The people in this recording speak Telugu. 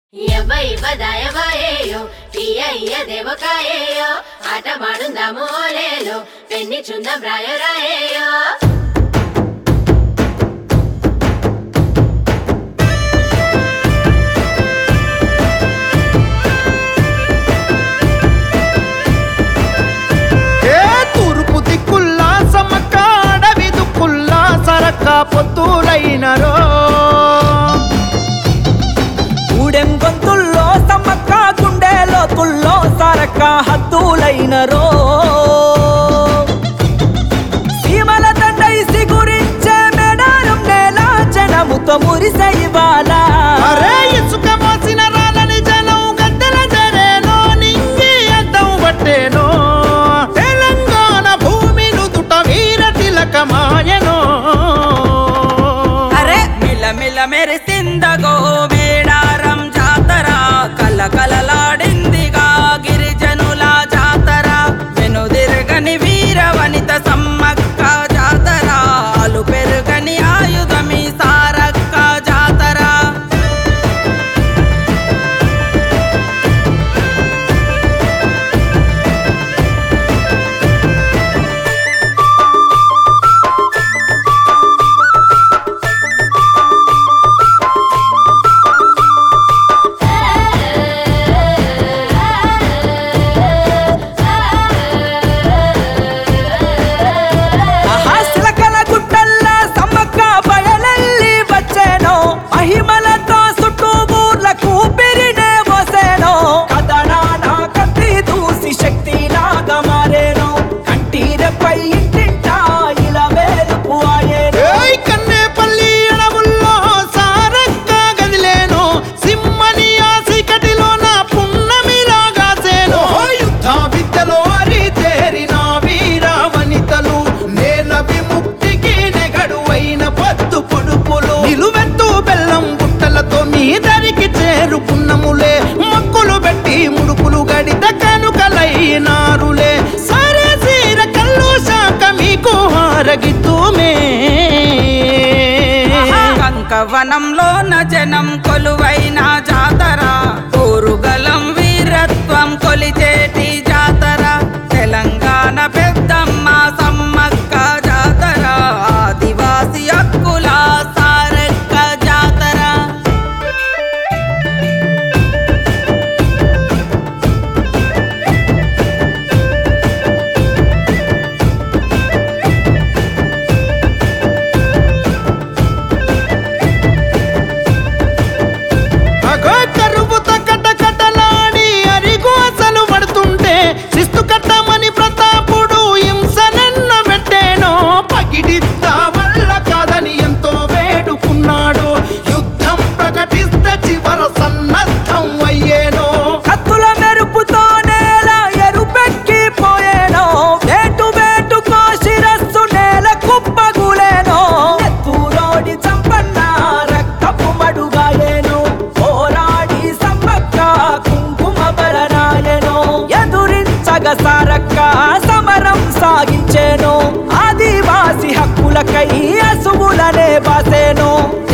ಯವ್ವ ಇವ್ವ ದಯವ ಏಯೋ ತೀಯ ಇಯ ದೇವಕಾಯೇಯೋ ಆಟ ಮಾಡುಂದಾಮು ಓಲೇಲೋ ಪೆನ್ನಿ ಚುಂದ ಬ್ರಾಯರಾಯೇಯೋ ఏ తూర్పు దిక్కుల్లా సమ్మక్క అడవి దుక్కుల్లా సరక్క పొత్తులైనరో ఊడెం గొంతుల్లో సమ్మక్క గుండెలో తుల్లో సరక్క హద్దులైనరో సీమల తండై సిగురించే మెడారం నేల జనముతో మురిసై ఇవాళ అరే ఇసుక మోసిన రాలని జనం గద్దెల జరేనో నింగి అద్దం పట్టేనో తెలంగాణ భూమి నుదుట వీర తిలకమాయనో అరే మిల మిల మెరిసిందగో మేడారం జాతర కల కలలాడిందిగా గిరిజనుల జాతర వెనుదిరగని వీర వనిత సమ్మక్క జాతర అలు పెరుగని ఆయుధమి సారక్క జాతర ఆహాస్లకల గుట్టల్లా సమ్మక్క బయలెల్లి వచ్చేనో మహిమలతో చుట్టూ ఊర్లకు పెరినే పోసేనో కథనాన కత్తి దూసి శక్తి లాగా మారేనో కంటీరపై ఇంటింటా ఇలా వేలుపు ఆయేనో ఏయ్ కన్నేపల్లి అడవుల్లో సారక్క గదిలేను సిమ్మని ఆ చీకటిలో నా పున్నమిలాగాసేను యుద్ధ విద్యలో అరితేరిన వీర వనితలు నేల విముక్తికి నెగడువైన పద్దు పొడుపులు నిలువెత్తు బెల్లం గుట్టలతో మీ దరికి చేరుకున్నములే మక్కులు పెట్టి ముడుపులు గడిత కనుకలైనారులే సరే సీర కల్లు శాఖ మీకు హారగిద్దుమే కంకవనంలోన జనం కొలువైన జాతర ఊరుగలం వీరత్వం కొలిచేటి జాతర తెలంగాణ పెద్దమ్మ సమ్మక్క జాతర ఆదివాసి హక్కుల సారక్క జాతర అగో కరువుతో కటకటలాడి అరిగు అసలు పడుతుంటే శిస్తు కట్టమని ప్రతాపుడు హింసనన్న పెట్టేనో పగిడిద్దా వల్ల కాదని ఎంతో వేడుకున్నాడు యుద్ధం ప్రకటిస్తే చివర సన్నద్ధం అయ్యేనో కత్తుల మెరుపుతో నేల ఎరుపెక్కిపోయేనో వేటు వేటుకో శిరస్సు నేల కుప్పగులేనో ఎత్తులోడి చంపన్న రక్తపు మడుగాయేను పోరాడి సమ్మక్క కుంకుమ బలనాయను ఎదురించగ సారక్క సమరం సాగించేను ఆదివాసి హక్కులకై అసువులనే బాసేను